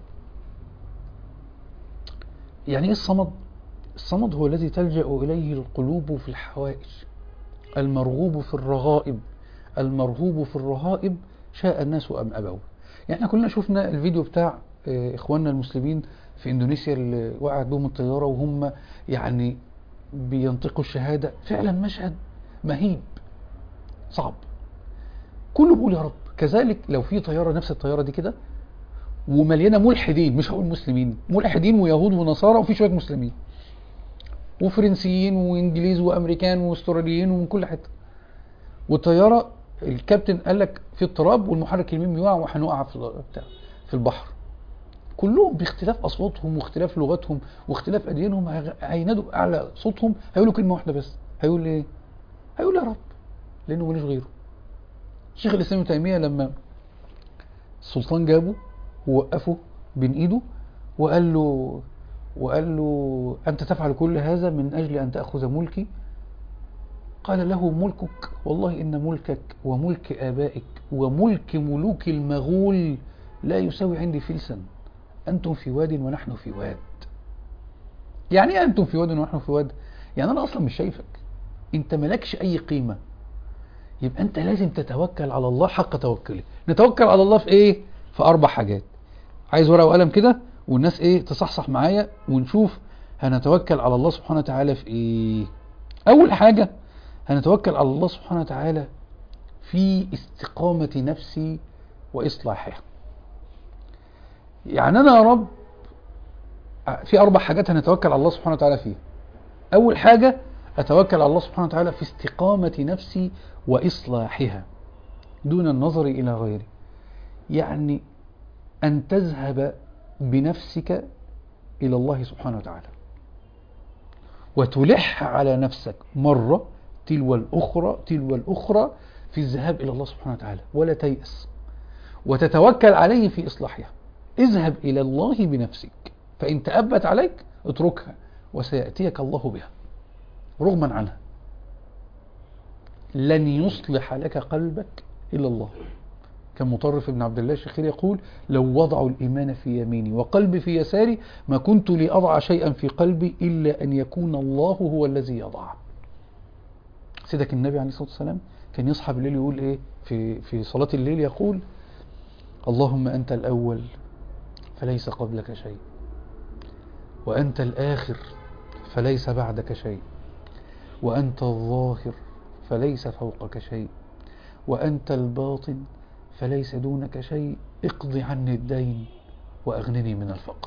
يعني ايه الصمد الصمد هو الذي تلجأ إليه القلوب في الحوائج المرغوب في الرغائب المرهوب في الرهائب شاء الناس أم أبوا يعني احنا كلنا شفنا الفيديو بتاع إخواننا المسلمين في إندونيسيا اللي وقعت بهم الطيارة وهم يعني بينطقوا الشهادة فعلا مشهد مهيب صعب كله بيقول يا رب كذلك لو في طيارة نفس الطيارة دي كده ومليانه ملحدين مش هقول مسلمين ملحدين ويهود ونصارى وفي شويه مسلمين وفرنسيين وانجليز وامريكان واستراليين ومن كل حته والطياره الكابتن قال لك في اضطراب والمحرك اليمين بيقع وهنقع في في البحر كلهم باختلاف اصواتهم واختلاف لغتهم واختلاف اديانهم هينادوا اعلى صوتهم هيقولوا كلمه واحده بس هيقول ايه هيقول يا رب لانه ماليش غيره شيخ الاسلام ابن تيميه لما السلطان جابه ووقفه بين ايده وقال له وقال له أنت تفعل كل هذا من أجل أن تأخذ ملكي قال له ملكك والله إن ملكك وملك آبائك وملك ملوك المغول لا يساوي عندي فلسا أنتم في واد ونحن في واد يعني ايه أنتم في واد ونحن في واد يعني أنا أصلا مش شايفك أنت ملكش أي قيمة يبقى أنت لازم تتوكل على الله حق توكله نتوكل على الله في إيه في أربع حاجات عايز ورقة وقلم كده والناس ايه تصحصح معايا ونشوف هنتوكل على الله سبحانه وتعالى في ايه اول حاجة هنتوكل على الله سبحانه وتعالى في استقامة نفسي واصلاحها يعني انا يا رب في اربع حاجات هنتوكل على الله سبحانه وتعالى فيها اول حاجة اتوكل على الله سبحانه وتعالى في استقامة نفسي واصلاحها دون النظر الى غيري يعني ان تذهب بنفسك إلى الله سبحانه وتعالى وتلح على نفسك مرة تلو الأخرى تلو الأخرى في الذهاب إلى الله سبحانه وتعالى ولا تيأس وتتوكل عليه في إصلاحها اذهب إلى الله بنفسك فإن تأبت عليك اتركها وسيأتيك الله بها رغما عنها لن يصلح لك قلبك إلا الله كان مطرف ابن عبد الله الشخير يقول لو وضعوا الإيمان في يميني وقلبي في يساري ما كنت لأضع شيئا في قلبي إلا أن يكون الله هو الذي يضع سيدك النبي عليه الصلاة والسلام كان يصحى بالليل يقول إيه في, في صلاة الليل يقول اللهم أنت الأول فليس قبلك شيء وأنت الآخر فليس بعدك شيء وأنت الظاهر فليس فوقك شيء وأنت الباطن فليس دونك شيء اقض عني الدين وأغنني من الفقر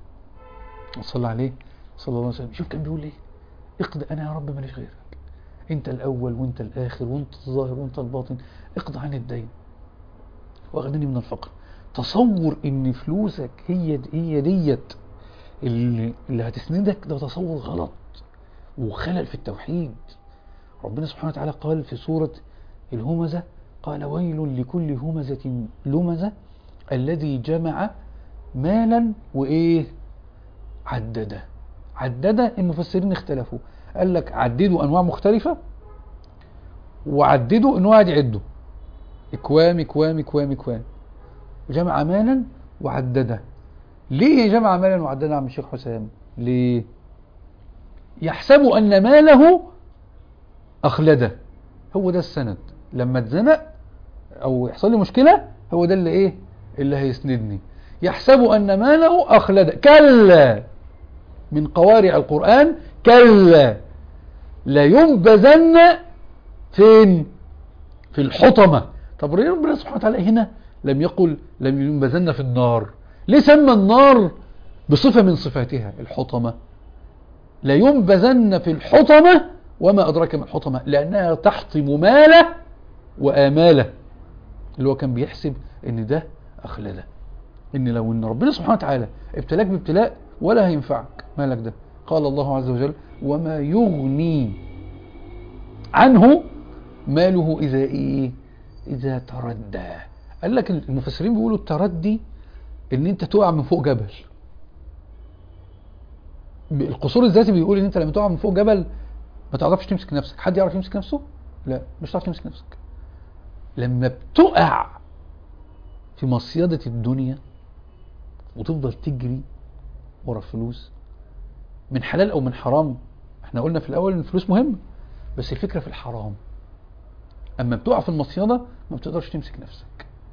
صلى عليه صلى الله عليه وسلم شوف كان بيقول ايه اقض أنا يا رب ماليش غيرك انت الأول وانت الآخر وانت الظاهر وانت الباطن اقض عني الدين وأغنني من الفقر تصور ان فلوسك هي هي ديت اللي, اللي هتسندك ده تصور غلط وخلل في التوحيد ربنا سبحانه وتعالى قال في سورة الهمزة قال ويل لكل همزة لمزة الذي جمع مالا وإيه عدده عدده المفسرين اختلفوا قال لك عددوا أنواع مختلفة وعددوا أنه قاعد يعده إكوام إكوام إكوام إكوام جمع مالا وعدده ليه جمع مالا وعدده عم الشيخ حسام ليه يحسب أن ماله أخلده هو ده السند لما اتزنق أو يحصل لي مشكلة هو ده اللي إيه اللي هيسندني يحسب أن ماله أخلده كلا من قوارع القرآن كلا لا ينبذن فين في الحطمة طب ربنا سبحانه وتعالى هنا لم يقل لم ينبذن في النار ليه سمى النار بصفة من صفاتها الحطمة لا ينبذن في الحطمة وما أدراك ما الحطمة لأنها تحطم ماله وآماله اللي هو كان بيحسب ان ده أخلده ان لو ان ربنا سبحانه وتعالى ابتلاك بابتلاء ولا هينفعك مالك ده قال الله عز وجل وما يغني عنه ماله إذا إيه إذا تردى قال لك المفسرين بيقولوا التردي ان انت تقع من فوق جبل القصور الذاتي بيقول ان انت لما تقع من فوق جبل ما تعرفش تمسك نفسك حد يعرف يمسك نفسه لا مش هتعرف تمسك نفسك لما بتقع في مصيدة الدنيا وتفضل تجري ورا الفلوس من حلال او من حرام احنا قلنا في الاول ان الفلوس مهمة بس الفكرة في الحرام اما بتقع في المصيدة ما بتقدرش تمسك نفسك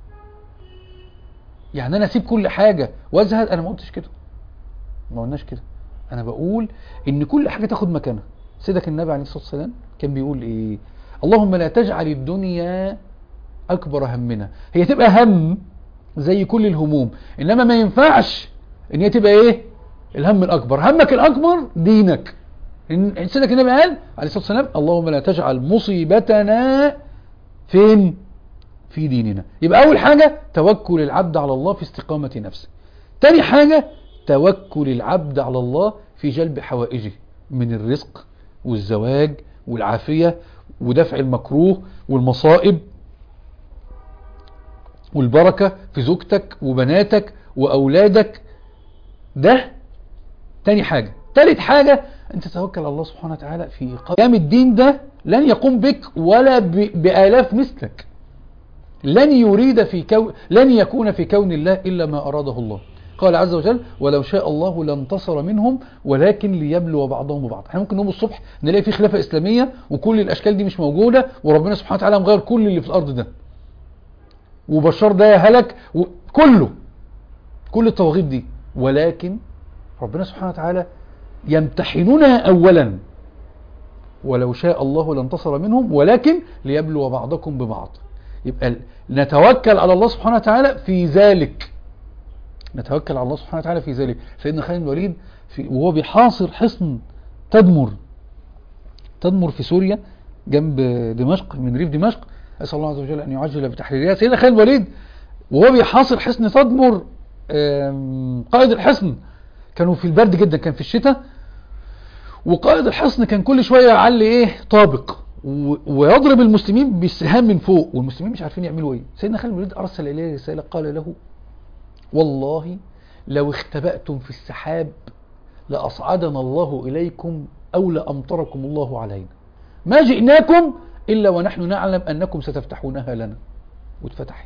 يعني انا اسيب كل حاجة وازهد انا ما قلتش كده ما قلناش كده انا بقول ان كل حاجة تاخد مكانها سيدك النبي عليه الصلاة والسلام كان بيقول ايه اللهم لا تجعل الدنيا اكبر همنا هي تبقى هم زي كل الهموم انما ما ينفعش ان هي تبقى ايه الهم الاكبر همك الاكبر دينك إن سيدك النبي قال عليه الصلاة والسلام اللهم لا تجعل مصيبتنا فين في ديننا يبقى اول حاجة توكل العبد على الله في استقامة نفسه تاني حاجة توكل العبد على الله في جلب حوائجه من الرزق والزواج والعافية ودفع المكروه والمصائب والبركة في زوجتك وبناتك وأولادك ده تاني حاجة تالت حاجة انت توكل على الله سبحانه وتعالى في قيام الدين ده لن يقوم بك ولا بآلاف مثلك لن يريد في كون لن يكون في كون الله إلا ما أراده الله قال عز وجل ولو شاء الله لانتصر منهم ولكن ليبلو بعضهم ببعض احنا ممكن نقوم الصبح نلاقي في خلافة إسلامية وكل الأشكال دي مش موجودة وربنا سبحانه وتعالى مغير كل اللي في الأرض ده وبشار ده هلك كله كل الطواغيت دي ولكن ربنا سبحانه وتعالى يمتحننا أولا ولو شاء الله لانتصر منهم ولكن ليبلو بعضكم ببعض يبقى نتوكل على الله سبحانه وتعالى في ذلك نتوكل على الله سبحانه وتعالى في ذلك سيدنا خالد بن الوليد في وهو بيحاصر حصن تدمر تدمر في سوريا جنب دمشق من ريف دمشق أسأل الله عز وجل أن يعجل بتحريرها سيدنا خالد الوليد وهو بيحاصر حصن تدمر قائد الحصن كانوا في البرد جدا كان في الشتاء وقائد الحصن كان كل شوية يعلي ايه طابق و- ويضرب المسلمين بالسهام من فوق والمسلمين مش عارفين يعملوا ايه سيدنا خالد بن الوليد ارسل اليه رساله قال له والله لو اختبأتم في السحاب لأصعدنا الله إليكم أو لأمطركم الله علينا ما جئناكم إلا ونحن نعلم أنكم ستفتحونها لنا واتفتحت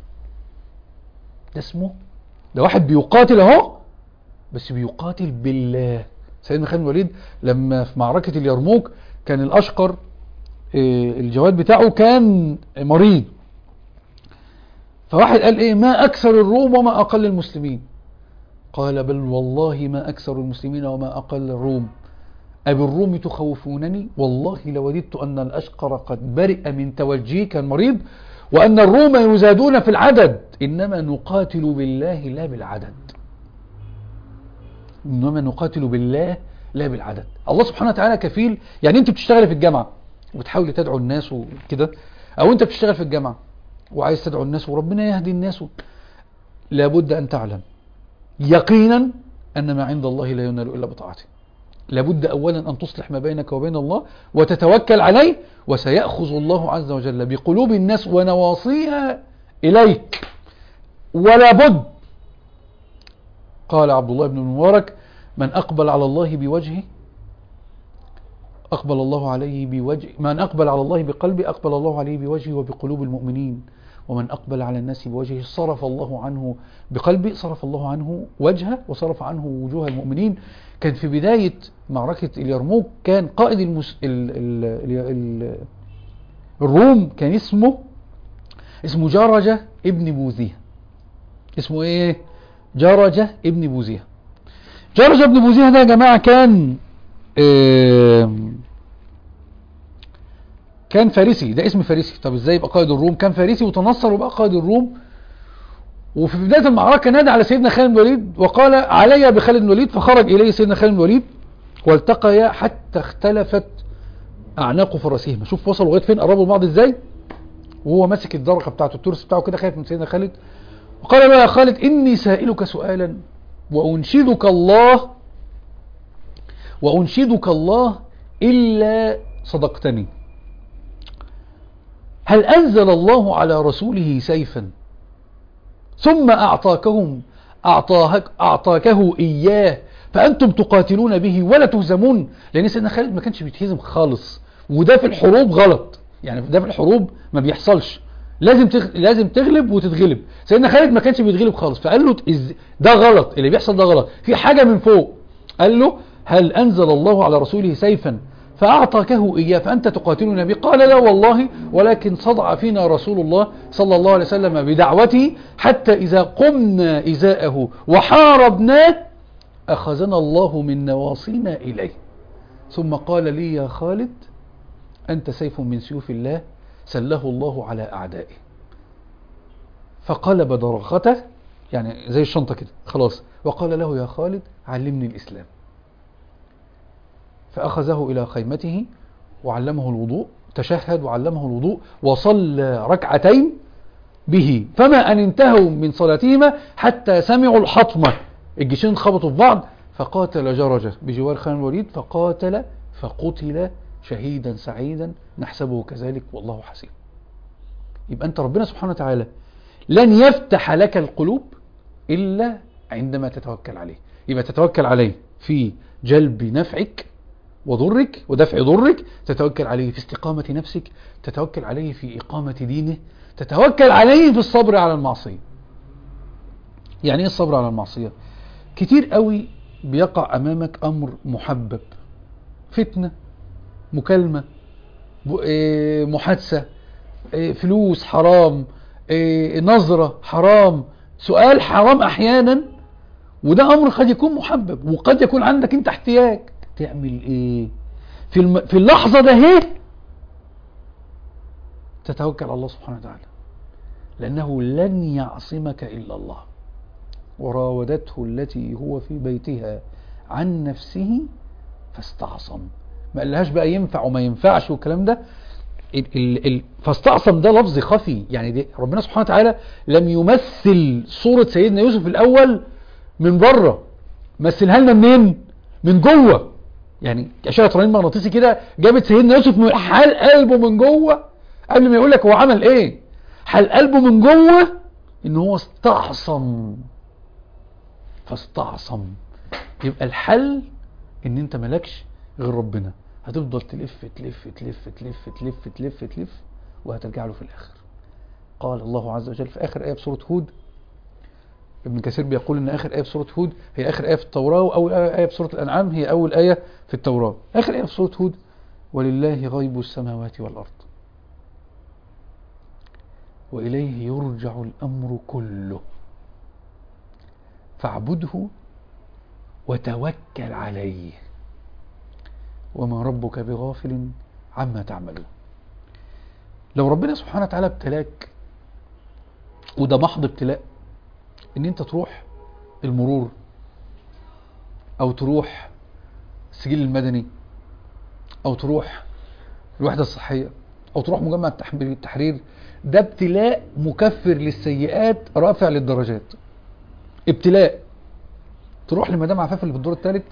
ده اسمه ده واحد بيقاتل اهو بس بيقاتل بالله سيدنا خالد بن الوليد لما في معركة اليرموك كان الأشقر آه، الجواد بتاعه كان مريض فواحد قال ايه ما أكثر الروم وما أقل المسلمين قال بل والله ما أكثر المسلمين وما أقل الروم أبي الروم تخوفونني والله لوددت أن الأشقر قد برئ من توجيه كان مريض وأن الروم يزادون في العدد إنما نقاتل بالله لا بالعدد إنما نقاتل بالله لا بالعدد الله سبحانه وتعالى كفيل يعني أنت بتشتغل في الجامعة وبتحاول تدعو الناس وكده أو أنت بتشتغل في الجامعة وعايز تدعو الناس وربنا يهدي الناس لابد أن تعلم يقينا أن ما عند الله لا ينال إلا بطاعته لابد أولا أن تصلح ما بينك وبين الله وتتوكل عليه وسيأخذ الله عز وجل بقلوب الناس ونواصيها إليك ولا بد قال عبد الله بن المبارك من أقبل على الله بوجهه أقبل الله عليه بوجه من أقبل على الله بقلبه أقبل الله عليه بوجهه وبقلوب المؤمنين ومن أقبل على الناس بوجهه صرف الله عنه بقلبه صرف الله عنه وجهه وصرف عنه وجوه المؤمنين كان في بداية معركة اليرموك كان قائد المس... ال... ال... ال... ال... الروم كان اسمه اسمه جرجة ابن بوذيه اسمه ايه جرجة ابن بوذيه جرجة ابن بوذيه ده يا جماعة كان آم، كان فارسي ده اسم فارسي طب ازاي يبقى قائد الروم كان فارسي وتنصر وبقى قائد الروم وفي بداية المعركة نادى على سيدنا خالد بن الوليد وقال علي بخالد بن الوليد فخرج إليه سيدنا خالد بن الوليد والتقيا حتى اختلفت أعناق فرسهما شوف وصلوا لغاية فين قربوا لبعض ازاي وهو ماسك الدرقة بتاعته الترس بتاعه كده خايف من سيدنا خالد وقال له يا خالد إني سائلك سؤالا وأنشدك الله وأنشدك الله إلا صدقتني هل أنزل الله على رسوله سيفا ثم أعطاكهم أعطاك أعطاكه إياه فأنتم تقاتلون به ولا تهزمون لأن سيدنا خالد ما كانش بيتهزم خالص وده في الحروب غلط يعني ده في الحروب ما بيحصلش لازم تغ... لازم تغلب وتتغلب سيدنا خالد ما كانش بيتغلب خالص فقال له إز... ده غلط اللي بيحصل ده غلط في حاجة من فوق قال له هل أنزل الله على رسوله سيفا فأعطاكه إياه فأنت تقاتلنا به قال لا والله ولكن صدع فينا رسول الله صلى الله عليه وسلم بدعوته حتى إذا قمنا إزاءه وحاربناه أخذنا الله من نواصينا إليه ثم قال لي يا خالد أنت سيف من سيوف الله سله الله على أعدائه فقلب درغته يعني زي الشنطة كده خلاص وقال له يا خالد علمني الإسلام فأخذه إلى خيمته وعلمه الوضوء تشهد وعلمه الوضوء وصلى ركعتين به فما أن انتهوا من صلاتهما حتى سمعوا الحطمة الجيشين خبطوا في بعض فقاتل جرجة بجوار خان الوليد فقاتل فقتل شهيدا سعيدا نحسبه كذلك والله حسيب يبقى أنت ربنا سبحانه وتعالى لن يفتح لك القلوب إلا عندما تتوكل عليه يبقى تتوكل عليه في جلب نفعك وضرك ودفع ضرك تتوكل عليه في استقامة نفسك تتوكل عليه في إقامة دينه تتوكل عليه في الصبر على المعصية يعني ايه الصبر على المعصية كتير قوي بيقع أمامك أمر محبب فتنة مكالمة محادثة فلوس حرام نظرة حرام سؤال حرام أحيانا وده أمر قد يكون محبب وقد يكون عندك انت احتياج تعمل ايه في الم... في اللحظة ده هي تتوكل على الله سبحانه وتعالى لأنه لن يعصمك إلا الله وراودته التي هو في بيتها عن نفسه فاستعصم ما قالهاش بقى ينفع وما ينفعش والكلام ده ال ال ال فاستعصم ده لفظ خفي يعني دي ربنا سبحانه وتعالى لم يمثل صورة سيدنا يوسف الأول من بره مثلها لنا منين من جوه يعني اشعه رنين مغناطيسي كده جابت سيدنا يوسف من حال قلبه من جوه قبل ما يقول لك هو عمل ايه حال قلبه من جوه ان هو استعصم فاستعصم يبقى الحل ان انت مالكش غير ربنا هتفضل تلف تلف تلف تلف تلف تلف تلف وهترجع له في الاخر قال الله عز وجل في اخر ايه بسوره هود ابن كثير بيقول ان اخر ايه في سوره هود هي اخر ايه في التوراه واول ايه في سوره الانعام هي اول ايه في التوراه اخر ايه في سوره هود ولله غيب السماوات والارض واليه يرجع الامر كله فاعبده وتوكل عليه وما ربك بغافل عما تعملون لو ربنا سبحانه وتعالى ابتلاك وده محض ابتلاء ان انت تروح المرور او تروح السجل المدني او تروح الوحدة الصحية او تروح مجمع التحرير ده ابتلاء مكفر للسيئات رافع للدرجات ابتلاء تروح لمدام عفاف اللي في الدور الثالث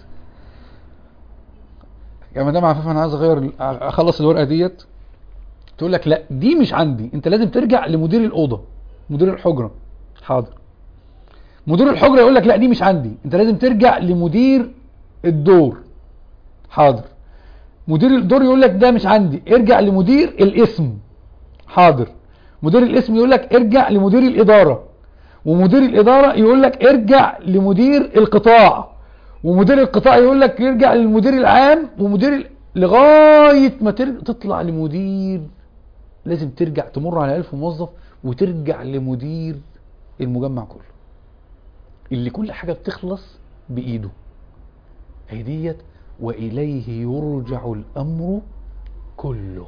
يا مدام عفاف انا عايز اغير اخلص الورقه ديت تقول لك لا دي مش عندي انت لازم ترجع لمدير الاوضه مدير الحجره حاضر مدير الحجره يقول لك لا دي مش عندي انت لازم ترجع لمدير الدور حاضر مدير الدور يقول لك ده مش عندي ارجع لمدير الاسم حاضر مدير الاسم يقول لك ارجع لمدير الاداره ومدير الاداره يقول لك ارجع لمدير القطاع ومدير القطاع يقول لك يرجع للمدير العام ومدير ال... لغايه ما ترجع تطلع لمدير لازم ترجع تمر على ألف موظف وترجع لمدير المجمع كله اللي كل حاجة بتخلص بإيده هي ديت وإليه يرجع الأمر كله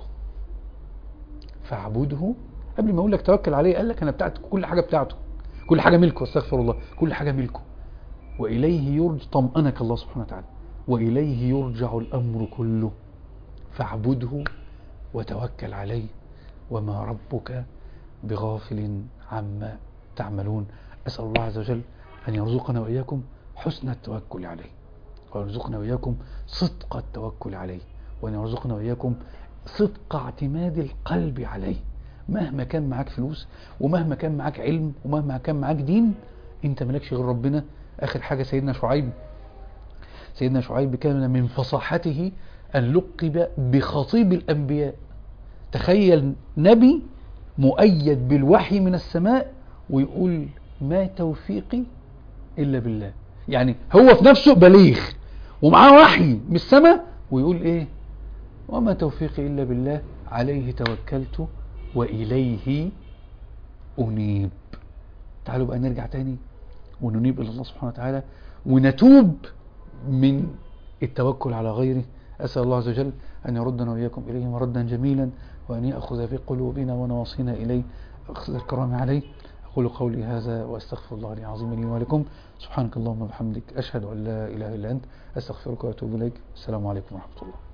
فاعبده قبل ما أقول لك توكل عليه قال لك أنا بتاعت كل حاجة بتاعته كل حاجة ملكه استغفر الله كل حاجة ملكه وإليه يرجع طمأنك الله سبحانه وتعالى وإليه يرجع الأمر كله فاعبده وتوكل عليه وما ربك بغافل عما تعملون أسأل الله عز وجل أن يرزقنا وإياكم حسن التوكل عليه ويرزقنا وإياكم صدق التوكل عليه وأن يرزقنا وإياكم صدق اعتماد القلب عليه مهما كان معاك فلوس ومهما كان معاك علم ومهما كان معاك دين انت مالكش غير ربنا اخر حاجة سيدنا شعيب سيدنا شعيب كان من فصاحته ان لقب بخطيب الانبياء تخيل نبي مؤيد بالوحي من السماء ويقول ما توفيقي الا بالله يعني هو في نفسه بليغ ومعاه وحي من السماء ويقول ايه وما توفيقي الا بالله عليه توكلت واليه انيب تعالوا بقى نرجع تاني وننيب الى الله سبحانه وتعالى ونتوب من التوكل على غيره أسأل الله عز وجل أن يردنا وإياكم إليه مردا جميلا وأن يأخذ في قلوبنا ونواصينا إليه أخذ الكرام عليه أقول قولي هذا وأستغفر الله العظيم لي ولكم سبحانك اللهم وبحمدك أشهد أن لا إله إلا أنت أستغفرك وأتوب إليك السلام عليكم ورحمة الله